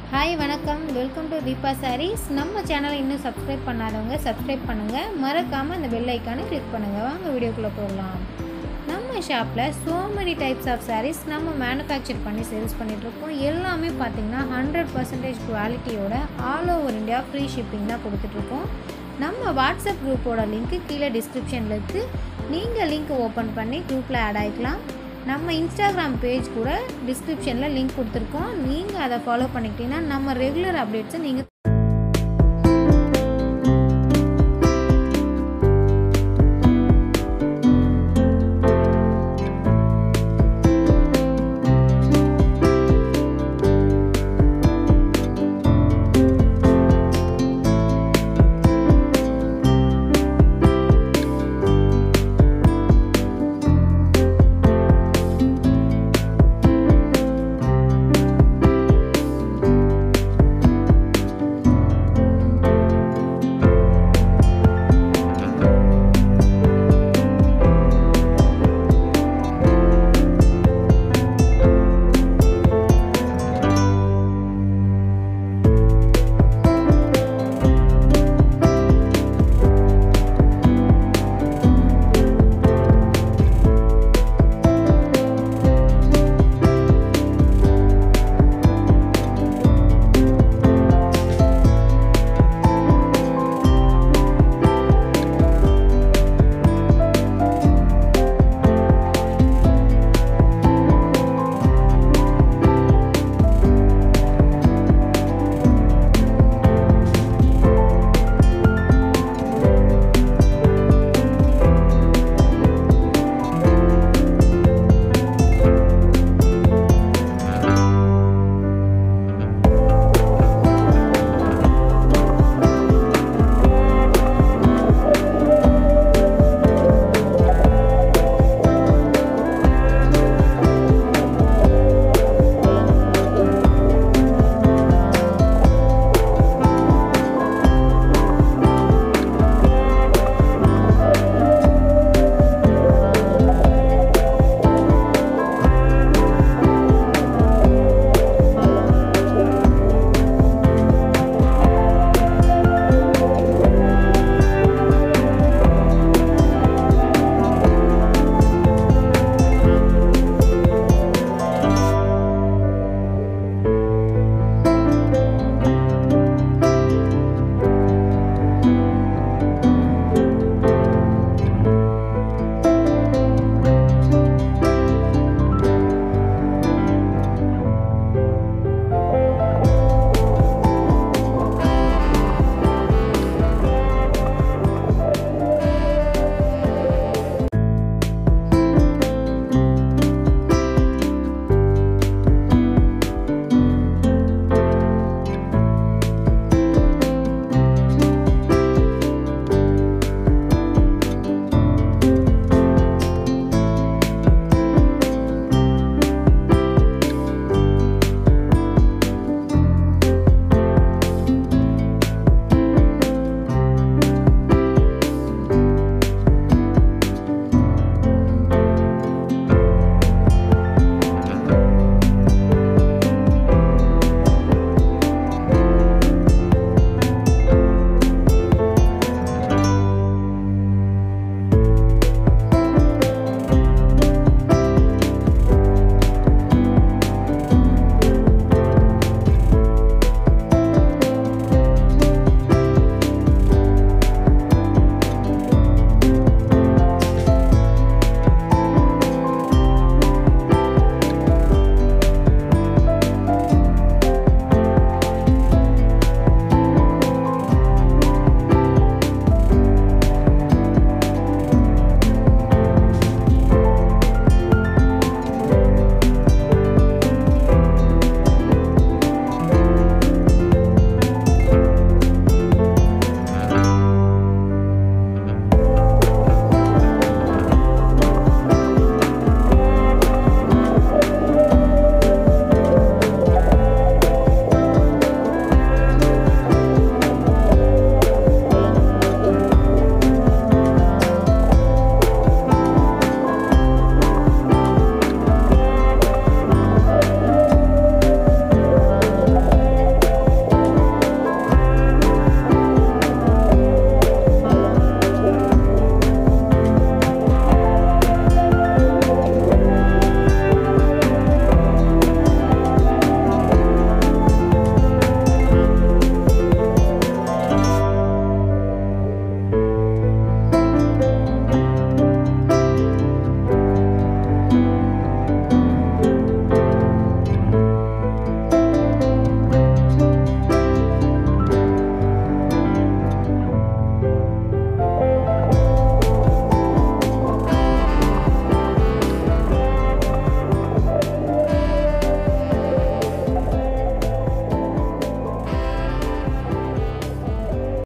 hi வணக்கம் welcome to Deepa saris நம்ம சேனலை இன்னும் சப்ஸ்கிரைப் பண்ணாதவங்க சப்ஸ்கிரைப் பண்ணுங்கள் மறக்காமல் அந்த பெல் ஐக்கானை கிளிக் பண்ணுங்கள் வாங்க வீடியோக்குள்ளே போகலாம் நம்ம ஷாப்பில் so many types of sarees நம்ம மேனுஃபேக்சர் பண்ணி சேல்ஸ் பண்ணிகிட்ருக்கோம் எல்லாமே பார்த்திங்கன்னா ஹண்ட்ரட் பர்சன்டேஜ் குவாலிட்டியோட all over India free shipping தான் கொடுத்துட்ருக்கோம் நம்ம வாட்ஸ்அப் குரூப்போட லிங்க்கு கீழே டிஸ்கிரிப்ஷனில் இருக்குது நீங்கள் லிங்க் ஓப்பன் பண்ணி குரூப்பில் ஆட் ஆகிக்கலாம் நம்ம இன்ஸ்டாகிராம் பேஜ் கூட டிஸ்கிரிப்ஷனில் லிங்க் கொடுத்துருக்கோம் நீங்கள் அதை ஃபாலோ பண்ணிக்கிட்டீங்கன்னா நம்ம ரெகுலர் அப்டேட்ஸை நீங்கள்